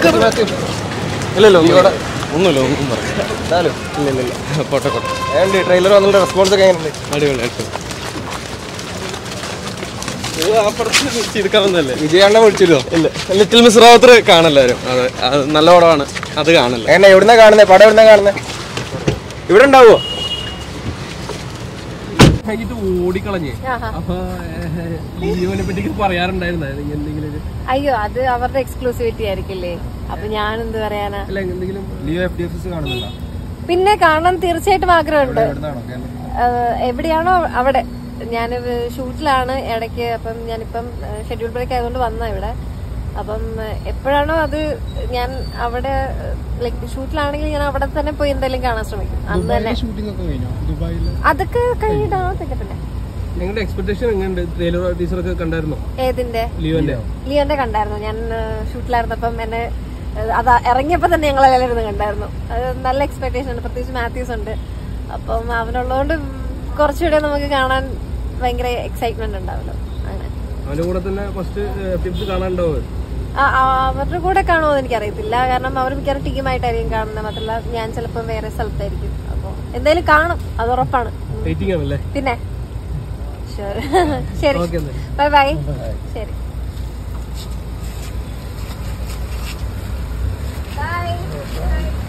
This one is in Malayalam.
ഇല്ലല്ലോ ഒന്നുമില്ല ഒന്നുമില്ല ഒന്നും പറയാം എന്നാലും ഇല്ല ഇല്ല ഇല്ല പോട്ടെ പോട്ടെ എങ്ങനെയുണ്ട് ട്രെയിലർ വന്നിട്ട് റെസ്പോൺസ് ഒക്കെ എങ്ങനെയുണ്ട് അടിപൊളിയായിട്ട് ഇത് ആ പടത്തിൽ എടുക്കാൻ വന്നല്ലേ വിജയാണ്ണ വിളിച്ചിരുന്നോ ഇല്ല ലിറ്റിൽ മിസ് റാവത്തർ കാണല്ലാരും അതെ അത് നല്ല പടമാണ് അത് കാണല്ല എങ്ങനെ എവിടുന്നാ കാണുന്നത് പടം എവിടുന്നാ കാണുന്നത് ഇവിടെ ഉണ്ടാവോ കഴിഞ്ഞിട്ട് ഓടിക്കളഞ്ഞേ അപ്പൊ ലിയോനെ പറ്റി പറയാറുണ്ടായിരുന്ന എന്തെങ്കിലും ഒരു- അയ്യോ അത് അവരുടെ എക്സ്ക്ലൂസിവിറ്റി ആയിരിക്കില്ലേ അപ്പൊ ഞാൻ എന്ത് പറയാനാ അല്ല എന്തെങ്കിലും Leo F D F S കാണുന്നില്ല പിന്നെ കാണാൻ തീർച്ചയായിട്ടും ആഗ്രഹമുണ്ട് എവിടുന്നാണോ കേരളത്തിൽ ഏഹ് എവിടെയാണോ അവിടെ ഞാൻ ഷൂട്ടിലാണ് ഇടയ്ക്ക് അപ്പം ഞാനിപ്പം ഷെഡ്യൂൾ ബ്രേക്ക് ആയതുകൊണ്ട് വന്ന ഇവിടെ അപ്പം ഏഹ് എപ്പോഴാണോ അത് ഞാൻ അവിടെ ലൈക്ക് ഷൂട്ടിലാണെങ്കിൽ ഞാൻ അവിടെ തന്നെ പോയി എന്തെങ്കിലും കാണാൻ ശ്രമിക്കും അന്ന് തന്നെ ഷൂട്ടിംഗ് ഒക്കെ കഴിഞ്ഞോ ദുബായിൽ അതൊക്കെ കഴിഞ്ഞിട്ടാകത്തൊക്കെ പിന്നെ നിങ്ങളുടെ എക്സ്പെക്ടേഷൻ എങ്ങനെയുണ്ട് ട്രെയിലർ ടീച്ചർ ഒക്കെ കണ്ടായിരുന്നോ ഏതിന്റെ ലിയോന്റെ ലിയോന്റെ കണ്ടായിരുന്നു ഞാൻ ഷൂട്ടിലായിരുന്നപ്പം എന്നെ ഏഹ് അത് ഇറങ്ങിയപ്പോ തന്നെ ഞങ്ങൾ എല്ലാവരും ഇരുന്ന് കണ്ടായിരുന്നു അത് നല്ല എക്സ്പെക്ടേഷൻ ഉണ്ട് പ്രത്യേകിച്ച് മാത്യൂസ് ഉണ്ട് അപ്പം അവനുള്ളതുകൊണ്ട് കുറച്ചുകൂടെ നമുക്ക് കാണാൻ ഭയങ്കര എക്സൈറ്റ്മെന്റ് ഉണ്ടാവല്ലോ അങ്ങനെ അവന്റെ കൂടെ തന്നെ ഫസ്റ്റ് ടിപ്സ് കാണാനുണ്ടാവും ആ, ആ, അവരുടെ കൂടെ കാണുമോ എന്ന് എനിക്കറിയത്തില്ല കാരണം അവർ മിക്കവാറും ടീമായിട്ടായിരിക്കും കാണുന്നത് മാത്രമല്ല ഞാൻ ചിലപ്പോൾ വേറെ സ്ഥലത്തായിരിക്കും അപ്പോൾ എന്തായാലും കാണും അത് ഉറപ്പാണ് വെയിറ്റിംഗ് ആണല്ലേ പിന്നെ Sure. ശരി ഓക്കെ എന്നാൽ ബൈ ബൈ ശരി ബൈ